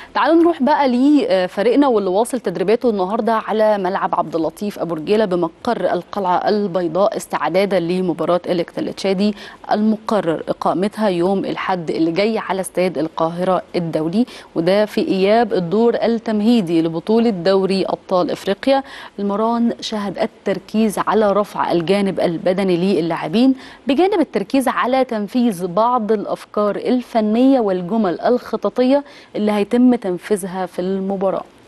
تعالوا نروح بقى لفريقنا واللي واصل تدريباته النهارده على ملعب عبد اللطيف ابو رجيله بمقر القلعه البيضاء استعدادا لمباراه الكتلتشادي المقرر اقامتها يوم الاحد اللي جاي على استاد القاهره الدولي وده في اياب الدور التمهيدي لبطوله دوري ابطال افريقيا المران شهد التركيز على رفع الجانب البدني للاعبين بجانب التركيز على تنفيذ بعض الافكار الفنيه والجمل الخططيه اللي هيتم تنفيذها في المباراه